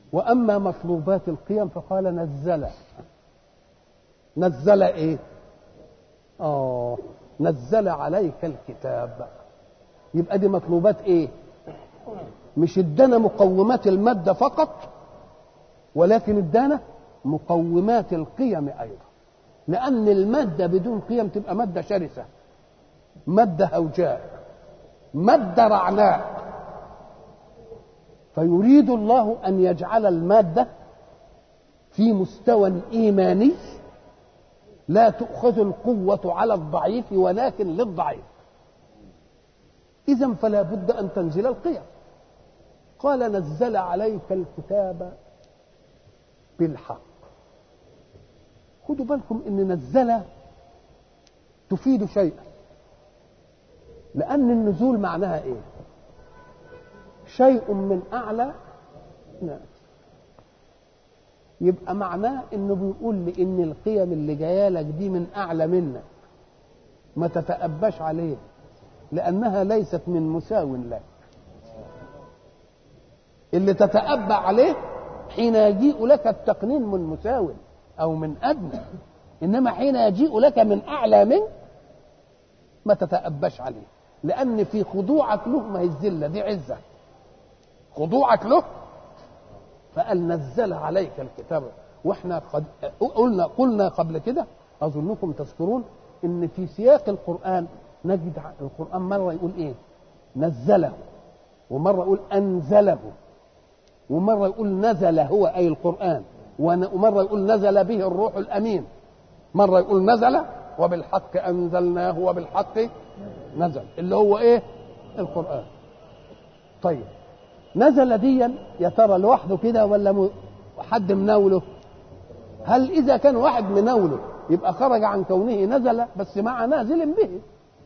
واما مطلوبات القيم فقال نزل نزل ايه اه نزل عليك الكتاب يبقى دي مطلوبات ايه مش ادانا مقومات الماده فقط ولكن ادانا مقومات القيم ايضا لان الماده بدون قيم تبقى ماده شرسه ماده هوجاء ماده رعناء فيريد الله ان يجعل الماده في مستوى ايماني لا تؤخذ القوه على الضعيف ولكن للضعيف اذا فلا بد ان تنزل القيم قال نزل عليك الكتاب بالحق خدوا بالكم ان نزل تفيد شيئا لان النزول معناها ايه شيء من اعلى ناس يبقى معناه انه بيقول لي ان القيم اللي جايه لك دي من اعلى منك ما تتأباش عليه لانها ليست من مساو لك اللي تتأبى عليه حين يجيء لك التقنين من مساو او من ادنى انما حين يجيء لك من اعلى منك ما تتأباش عليه لان في خضوعك له ما هي الذله دي عزه خضوعك له فقال نزل عليك الكتاب واحنا قد قلنا قلنا قبل كده اظنكم تذكرون ان في سياق القران نجد القران مره يقول ايه نزله ومره يقول انزله ومره يقول نزل هو اي القران ومره يقول نزل به الروح الامين مره يقول نزل وبالحق انزلناه وبالحق نزل اللي هو ايه القران طيب نزل ديا يا ترى لوحده كده ولا م... حد مناوله هل اذا كان واحد مناوله يبقى خرج عن كونه نزل بس مع نازل به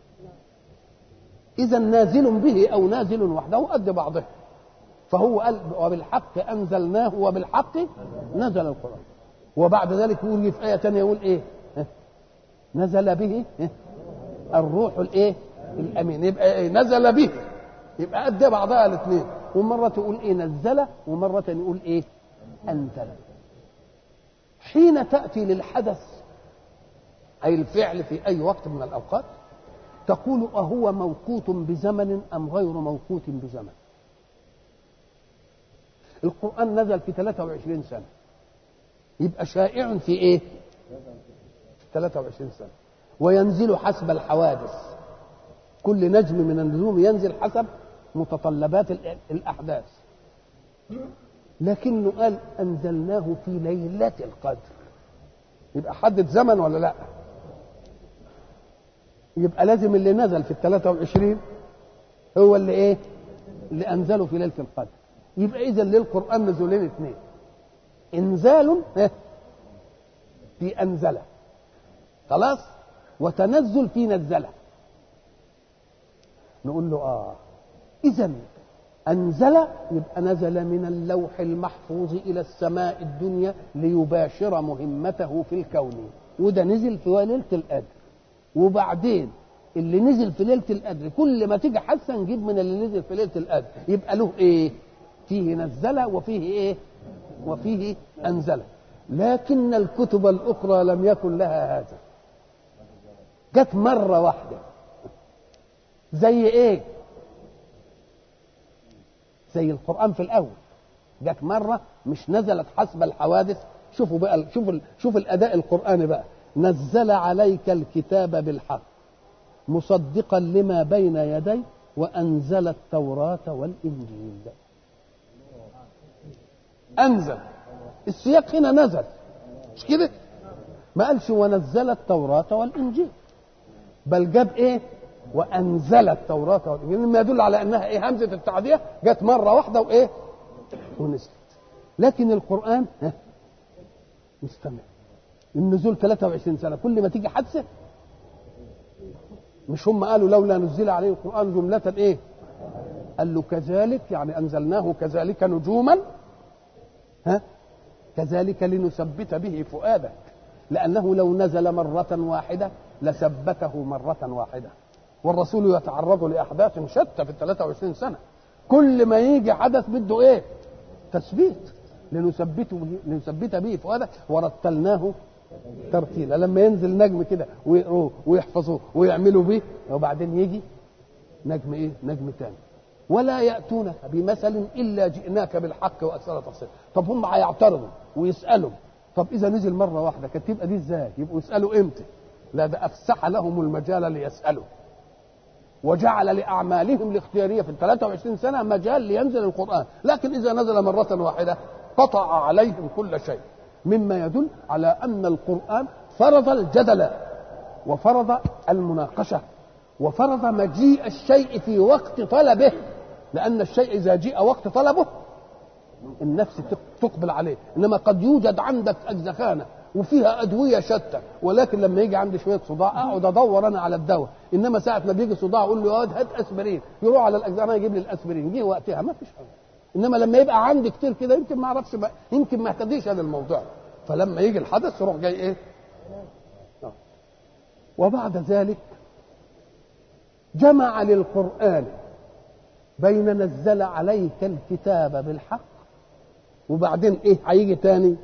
اذا نازل به او نازل وحده قد بعضه فهو قال وبالحق انزلناه وبالحق نزل القران وبعد ذلك يقول في ايه ثانيه يقول ايه نزل به الروح الايه الامين يبقى إيه؟ نزل به يبقى قد بعضها الاثنين ومرة تقول ايه نزل ومرة يقول ايه انزل حين تأتي للحدث أي الفعل في أي وقت من الأوقات تقول أهو موقوت بزمن أم غير موقوت بزمن القرآن نزل في 23 سنة يبقى شائع في إيه 23 سنة وينزل حسب الحوادث كل نجم من النجوم ينزل حسب متطلبات الأحداث لكنه قال أنزلناه في ليلة القدر يبقى حدد زمن ولا لا يبقى لازم اللي نزل في الثلاثة وعشرين هو اللي ايه اللي أنزله في ليلة القدر يبقى إذا للقرآن نزولين اثنين إنزال في أنزله خلاص وتنزل في نزله نقول له آه إذا أنزل يبقى نزل من اللوح المحفوظ إلى السماء الدنيا ليباشر مهمته في الكون وده نزل في ليلة القدر وبعدين اللي نزل في ليلة القدر كل ما تيجي حاسة نجيب من اللي نزل في ليلة القدر يبقى له إيه؟ فيه نزل وفيه إيه؟ وفيه أنزل لكن الكتب الأخرى لم يكن لها هذا جت مرة واحدة زي إيه؟ زي القرآن في الأول جت مرة مش نزلت حسب الحوادث شوفوا بقى شوفوا شوف الأداء القرآني بقى نزل عليك الكتاب بالحق مصدقا لما بين يديه وأنزل التوراة والإنجيل أنزل السياق هنا نزل مش كده ما قالش ونزل التوراة والإنجيل بل جاب إيه وانزل التوراه والانجيل مما يدل على انها ايه همزه التعديه جت مره واحده وايه ونزلت لكن القران ها مستمر النزول 23 سنه كل ما تيجي حادثه مش هم قالوا لولا نزل عليه القران جمله ايه قال له كذلك يعني انزلناه كذلك نجوما ها كذلك لنثبت به فؤادك لانه لو نزل مره واحده لثبته مره واحده والرسول يتعرض لاحداث شتى في ال 23 سنه كل ما يجي حدث بده ايه تثبيت لنثبت به لنثبت به فؤادك ورتلناه ترتيلا لما ينزل نجم كده ويقروه ويحفظوه ويعملوا به وبعدين يجي نجم ايه نجم تاني ولا ياتونك بمثل الا جئناك بالحق واكثر تفصيل طب هم هيعترضوا ويسالوا طب اذا نزل مره واحده كانت تبقى دي ازاي يبقوا يسالوا امتى لا ده افسح لهم المجال ليسالوا وجعل لاعمالهم الاختياريه في ال 23 سنه مجال لينزل القران لكن اذا نزل مره واحده قطع عليهم كل شيء مما يدل على ان القران فرض الجدل وفرض المناقشه وفرض مجيء الشيء في وقت طلبه لان الشيء اذا جيء وقت طلبه النفس تقبل عليه انما قد يوجد عندك اجزخانه وفيها ادويه شتى ولكن لما يجي عندي شويه صداع اقعد ادور انا على الدواء انما ساعه ما بيجي صداع اقول له يا هات اسبرين يروح على الاجزخانه يجيب لي الاسبرين جه وقتها ما فيش حاجه انما لما يبقى عندي كتير كده يمكن ما اعرفش بقى يمكن ما اهتديش هذا الموضوع فلما يجي الحدث يروح جاي ايه وبعد ذلك جمع للقرآن بين نزل عليك الكتاب بالحق وبعدين ايه هيجي تاني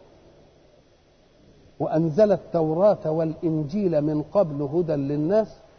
وأنزل التوراة والإنجيل من قبل هدى للناس